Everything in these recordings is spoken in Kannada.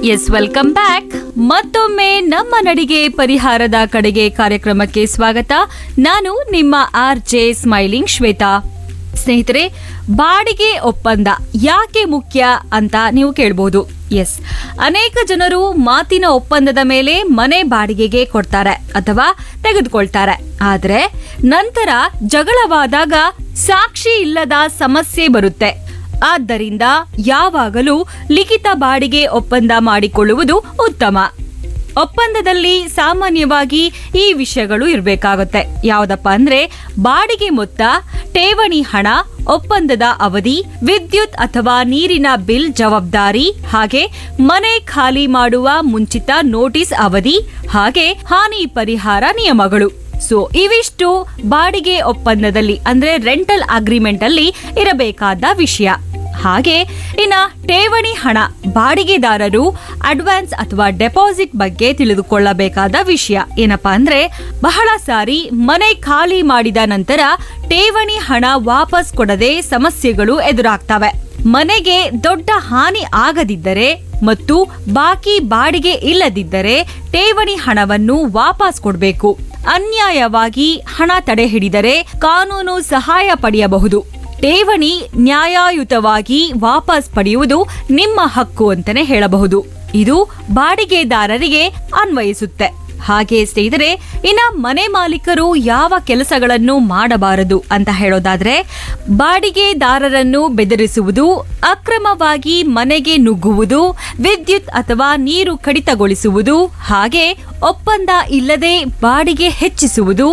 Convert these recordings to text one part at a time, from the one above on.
ಎಸ್ ವೆಲ್ಕಮ್ ಬ್ಯಾಕ್ ಮತ್ತೊಮ್ಮೆ ನಮ್ಮ ನಡಿಗೆ ಪರಿಹಾರದ ಕಡೆಗೆ ಕಾರ್ಯಕ್ರಮಕ್ಕೆ ಸ್ವಾಗತ ನಾನು ನಿಮ್ಮ ಆರ್ ಜೆ ಸ್ಮೈಲಿಂಗ್ ಶ್ವೇತಾ ಸ್ನೇಹಿತರೆ ಬಾಡಿಗೆ ಒಪ್ಪಂದ ಯಾಕೆ ಮುಖ್ಯ ಅಂತ ನೀವು ಕೇಳಬಹುದು ಎಸ್ ಅನೇಕ ಜನರು ಮಾತಿನ ಒಪ್ಪಂದದ ಮೇಲೆ ಮನೆ ಬಾಡಿಗೆಗೆ ಕೊಡ್ತಾರೆ ಅಥವಾ ತೆಗೆದುಕೊಳ್ತಾರೆ ಆದ್ರೆ ನಂತರ ಜಗಳವಾದಾಗ ಸಾಕ್ಷಿ ಇಲ್ಲದ ಸಮಸ್ಯೆ ಬರುತ್ತೆ ಆದ್ದರಿಂದ ಯಾವಾಗಲೂ ಲಿಖಿತ ಬಾಡಿಗೆ ಒಪ್ಪಂದ ಮಾಡಿಕೊಳ್ಳುವುದು ಉತ್ತಮ ಒಪ್ಪಂದದಲ್ಲಿ ಸಾಮಾನ್ಯವಾಗಿ ಈ ವಿಷಯಗಳು ಇರಬೇಕಾಗುತ್ತೆ ಯಾವುದಪ್ಪ ಅಂದ್ರೆ ಬಾಡಿಗೆ ಮೊತ್ತ ಠೇವಣಿ ಹಣ ಒಪ್ಪಂದದ ಅವಧಿ ವಿದ್ಯುತ್ ಅಥವಾ ನೀರಿನ ಬಿಲ್ ಜವಾಬ್ದಾರಿ ಹಾಗೆ ಮನೆ ಖಾಲಿ ಮಾಡುವ ಮುಂಚಿತ ನೋಟಿಸ್ ಅವಧಿ ಹಾಗೆ ಹಾನಿ ಪರಿಹಾರ ನಿಯಮಗಳು ಸೊ ಇವಿಷ್ಟು ಬಾಡಿಗೆ ಒಪ್ಪಂದದಲ್ಲಿ ಅಂದ್ರೆ ರೆಂಟಲ್ ಅಗ್ರಿಮೆಂಟ್ ಅಲ್ಲಿ ಇರಬೇಕಾದ ವಿಷಯ ಹಾಗೆ ಇನ್ನ ಠೇವಣಿ ಹಣ ಬಾಡಿಗೆದಾರರು ಅಡ್ವಾನ್ಸ್ ಅಥವಾ ಡೆಪಾಸಿಟ್ ಬಗ್ಗೆ ತಿಳಿದುಕೊಳ್ಳಬೇಕಾದ ವಿಷಯ ಏನಪ್ಪಾ ಅಂದ್ರೆ ಬಹಳ ಸಾರಿ ಮನೆ ಖಾಲಿ ಮಾಡಿದ ನಂತರ ಠೇವಣಿ ಹಣ ವಾಪಸ್ ಕೊಡದೆ ಸಮಸ್ಯೆಗಳು ಎದುರಾಗ್ತವೆ ಮನೆಗೆ ದೊಡ್ಡ ಹಾನಿ ಆಗದಿದ್ದರೆ ಮತ್ತು ಬಾಕಿ ಬಾಡಿಗೆ ಇಲ್ಲದಿದ್ದರೆ ಠೇವಣಿ ಹಣವನ್ನು ವಾಪಸ್ ಕೊಡಬೇಕು ಅನ್ಯಾಯವಾಗಿ ಹಣ ತಡೆ ಹಿಡಿದರೆ ಕಾನೂನು ಸಹಾಯ ಪಡೆಯಬಹುದು ಠೇವಣಿ ನ್ಯಾಯಯುತವಾಗಿ ವಾಪಸ್ ಪಡೆಯುವುದು ನಿಮ್ಮ ಹಕ್ಕು ಅಂತಾನೆ ಹೇಳಬಹುದು ಇದು ಬಾಡಿಗೆದಾರರಿಗೆ ಅನ್ವಯಿಸುತ್ತೆ ಹಾಗೆ ಸ್ನೇಹಿತರೆ ಇನ್ನ ಮನೆ ಮಾಲೀಕರು ಯಾವ ಕೆಲಸಗಳನ್ನು ಮಾಡಬಾರದು ಅಂತ ಹೇಳೋದಾದ್ರೆ ಬಾಡಿಗೆದಾರರನ್ನು ಬೆದರಿಸುವುದು ಅಕ್ರಮವಾಗಿ ಮನೆಗೆ ನುಗ್ಗುವುದು ವಿದ್ಯುತ್ ಅಥವಾ ನೀರು ಕಡಿತಗೊಳಿಸುವುದು ಹಾಗೆ ಒಪ್ಪಂದ ಇಲ್ಲದೆ ಬಾಡಿಗೆ ಹೆಚ್ಚಿಸುವುದು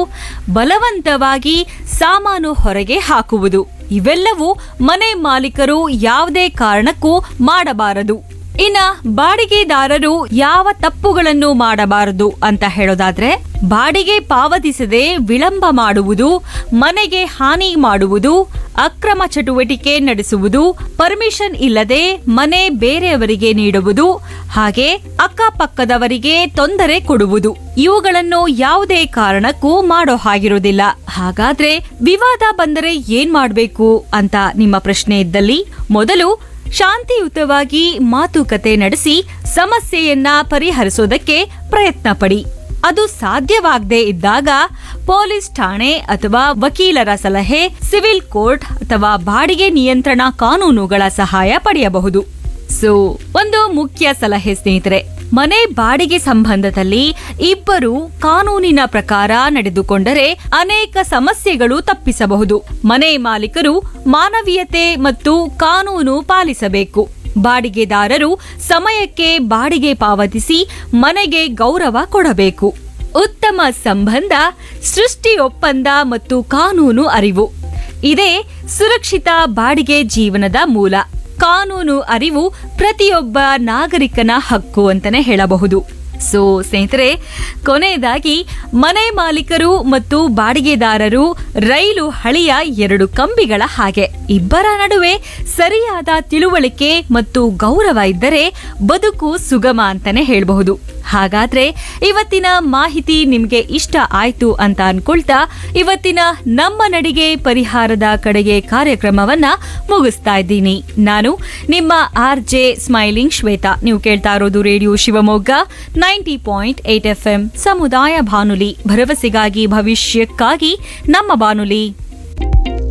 ಬಲವಂತವಾಗಿ ಸಾಮಾನು ಹೊರಗೆ ಹಾಕುವುದು ಇವೆಲ್ಲವೂ ಮನೆ ಮಾಲೀಕರು ಯಾವುದೇ ಕಾರಣಕ್ಕೂ ಮಾಡಬಾರದು ಇನ್ನ ಬಾಡಿಗೆದಾರರು ಯಾವ ತಪ್ಪುಗಳನ್ನು ಮಾಡಬಾರದು ಅಂತ ಹೇಳೋದಾದ್ರೆ ಬಾಡಿಗೆ ಪಾವತಿಸದೆ ವಿಳಂಬ ಮಾಡುವುದು ಮನೆಗೆ ಹಾನಿ ಮಾಡುವುದು ಅಕ್ರಮ ಚಟುವಟಿಕೆ ನಡೆಸುವುದು ಪರ್ಮಿಷನ್ ಇಲ್ಲದೆ ಮನೆ ಬೇರೆಯವರಿಗೆ ನೀಡುವುದು ಹಾಗೆ ಅಕ್ಕಪಕ್ಕದವರಿಗೆ ತೊಂದರೆ ಕೊಡುವುದು ಇವುಗಳನ್ನು ಯಾವುದೇ ಕಾರಣಕ್ಕೂ ಮಾಡೋ ಹಾಗಿರೋದಿಲ್ಲ ಹಾಗಾದ್ರೆ ವಿವಾದ ಬಂದರೆ ಏನ್ ಮಾಡ್ಬೇಕು ಅಂತ ನಿಮ್ಮ ಪ್ರಶ್ನೆ ಇದ್ದಲ್ಲಿ ಮೊದಲು ಶಾಂತಿಯುತವಾಗಿ ಮಾತುಕತೆ ನಡೆಸಿ ಸಮಸ್ಯೆಯನ್ನ ಪರಿಹರಿಸೋದಕ್ಕೆ ಪ್ರಯತ್ನ ಪಡಿ ಅದು ಸಾಧ್ಯವಾಗದೇ ಇದ್ದಾಗ ಪೊಲೀಸ್ ಠಾಣೆ ಅಥವಾ ವಕೀಲರ ಸಲಹೆ ಸಿವಿಲ್ ಕೋರ್ಟ್ ಅಥವಾ ಬಾಡಿಗೆ ನಿಯಂತ್ರಣ ಕಾನೂನುಗಳ ಸಹಾಯ ಪಡೆಯಬಹುದು ಸೊ ಒಂದು ಮುಖ್ಯ ಸಲಹೆ ಸ್ನೇಹಿತರೆ ಮನೆ ಬಾಡಿಗೆ ಸಂಬಂಧದಲ್ಲಿ ಇಬ್ಬರು ಕಾನೂನಿನ ಪ್ರಕಾರ ನಡೆದುಕೊಂಡರೆ ಅನೇಕ ಸಮಸ್ಯೆಗಳು ತಪ್ಪಿಸಬಹುದು ಮನೆ ಮಾಲೀಕರು ಮಾನವೀಯತೆ ಮತ್ತು ಕಾನೂನು ಪಾಲಿಸಬೇಕು ಬಾಡಿಗೆದಾರರು ಸಮಯಕ್ಕೆ ಬಾಡಿಗೆ ಪಾವತಿಸಿ ಮನೆಗೆ ಗೌರವ ಕೊಡಬೇಕು ಉತ್ತಮ ಸಂಬಂಧ ಸೃಷ್ಟಿ ಒಪ್ಪಂದ ಮತ್ತು ಕಾನೂನು ಅರಿವು ಇದೇ ಸುರಕ್ಷಿತ ಬಾಡಿಗೆ ಜೀವನದ ಮೂಲ ಕಾನೂನು ಅರಿವು ಪ್ರತಿಯೊಬ್ಬ ನಾಗರಿಕನ ಹಕ್ಕು ಅಂತಾನೆ ಹೇಳಬಹುದು ಸೊ ಸ್ನೇಹಿತರೆ ಕೊನೆಯದಾಗಿ ಮನೆ ಮಾಲೀಕರು ಮತ್ತು ಬಾಡಿಗೆದಾರರು ರೈಲು ಹಳಿಯ ಎರಡು ಕಂಬಿಗಳ ಹಾಗೆ ಇಬ್ಬರ ನಡುವೆ ಸರಿಯಾದ ತಿಳುವಳಿಕೆ ಮತ್ತು ಗೌರವ ಇದ್ದರೆ ಬದುಕು ಸುಗಮ ಅಂತಾನೆ ಹೇಳಬಹುದು ಹಾಗಾದ್ರೆ ಇವತ್ತಿನ ಮಾಹಿತಿ ನಿಮ್ಗೆ ಇಷ್ಟ ಆಯ್ತು ಅಂತ ಅನ್ಕೊಳ್ತಾ ಇವತ್ತಿನ ನಮ್ಮ ನಡಿಗೆ ಪರಿಹಾರದ ಕಡೆಗೆ ಕಾರ್ಯಕ್ರಮವನ್ನ ಮುಗಿಸ್ತಾ ಇದ್ದೀನಿ ನಾನು ನಿಮ್ಮ ಆರ್ ಜೆ ಸ್ಮೈಲಿಂಗ್ ಶ್ವೇತಾ ನೀವು ಕೇಳ್ತಾ ಇರೋದು radio Shivamogga ninety point eight F M ಸಮುದಾಯ ಬಾನುಲಿ ಭರವಸೆಗಾಗಿ ಭವಿಷ್ಯಕ್ಕಾಗಿ ನಮ್ಮ ಬಾನುಲಿ